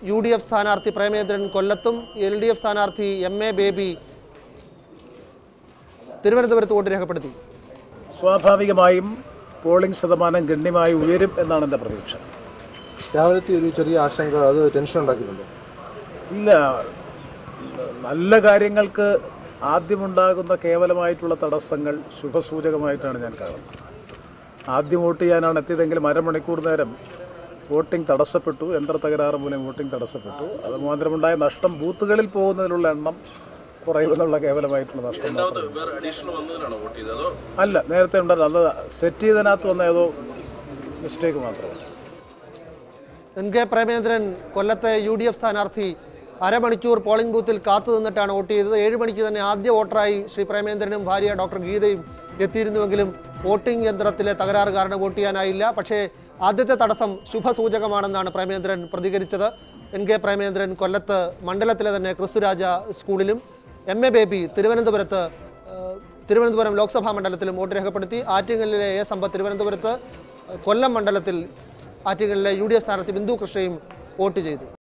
U D F സ്ഥാനാർത്ഥി പ്രേമേന്ദ്രൻ കൊല്ലത്തും L D F സ്ഥാനാർത്ഥി എം എ ബേബി തിരുവനന്തപുരത്ത് വോട്ട് രേഖപ്പെടുത്തി സ്വാഭാവികമായും പോളിംഗ് ശതമാനം ഗണ്യമായി ഉയരും എന്നാണ് എൻ്റെ പ്രതീക്ഷ രാവിലത്തെ ഒരു ചെറിയ ആശങ്ക അത് ടെൻഷൻ ഉണ്ടാക്കിയിട്ടുണ്ട് ഇല്ല നല്ല കാര്യങ്ങൾക്ക് ആദ്യമുണ്ടാകുന്ന കേവലമായിട്ടുള്ള തടസ്സങ്ങൾ ശുഭസൂചകമായിട്ടാണ് ഞാൻ കാണുന്നത് ആദ്യം വോട്ട് ചെയ്യാനാണ് എത്തിയതെങ്കിലും അരമണിക്കൂർ നേരം വോട്ടിംഗ് തടസ്സപ്പെട്ടു യന്ത്ര തകരാറ് മൂലം വോട്ടിംഗ് തടസ്സപ്പെട്ടു അത് മൂലമുണ്ടായ നഷ്ടം ബൂത്തുകളിൽ പോകുന്നതിലുള്ള എണ്ണം കുറയുമെന്നുള്ള കേവലമായിട്ടുള്ള നഷ്ടം മാത്രമേ അല്ല നേരത്തെ ഉണ്ടായിരുന്നു അത് സെറ്റ് ചെയ്തതിനകത്ത് വന്ന ഏതോ മിസ്റ്റേക്ക് മാത്രമാണ് എൻ കെ പ്രേമേന്ദ്രൻ കൊല്ലത്തെ യു ഡി എഫ് സ്ഥാനാർത്ഥി അരമണിക്കൂർ പോളിംഗ് ബൂത്തിൽ കാത്തു നിന്നിട്ടാണ് വോട്ട് ചെയ്തത് ഏഴ് മണിക്ക് തന്നെ ആദ്യ വോട്ടറായി ശ്രീ പ്രേമേന്ദ്രനും ഭാര്യ ഡോക്ടർ ഗീതയും എത്തിയിരുന്നുവെങ്കിലും വോട്ടിംഗ് യന്ത്രത്തിലെ തകരാറ് കാരണം വോട്ട് ചെയ്യാനായില്ല പക്ഷേ ആദ്യത്തെ തടസ്സം ശുഭസൂചകമാണെന്നാണ് പ്രേമേന്ദ്രൻ പ്രതികരിച്ചത് എൻ കെ പ്രേമേന്ദ്രൻ കൊല്ലത്ത് മണ്ഡലത്തിലെ തന്നെ ക്രിസ്തുരാജ സ്കൂളിലും എം എ ബേബി തിരുവനന്തപുരത്ത് ഏഹ്, തിരുവനന്തപുരം ലോക്സഭാ മണ്ഡലത്തിലും വോട്ട് രേഖപ്പെടുത്തി ആറ്റിങ്ങലിലെ എ സമ്പത്ത് തിരുവനന്തപുരത്ത് കൊല്ലം മണ്ഡലത്തിൽ ആറ്റിങ്ങലിലെ യു ഡി എഫ് സ്ഥാനാർത്ഥി ബിന്ദു കൃഷ്ണയും വോട്ട് ചെയ്തു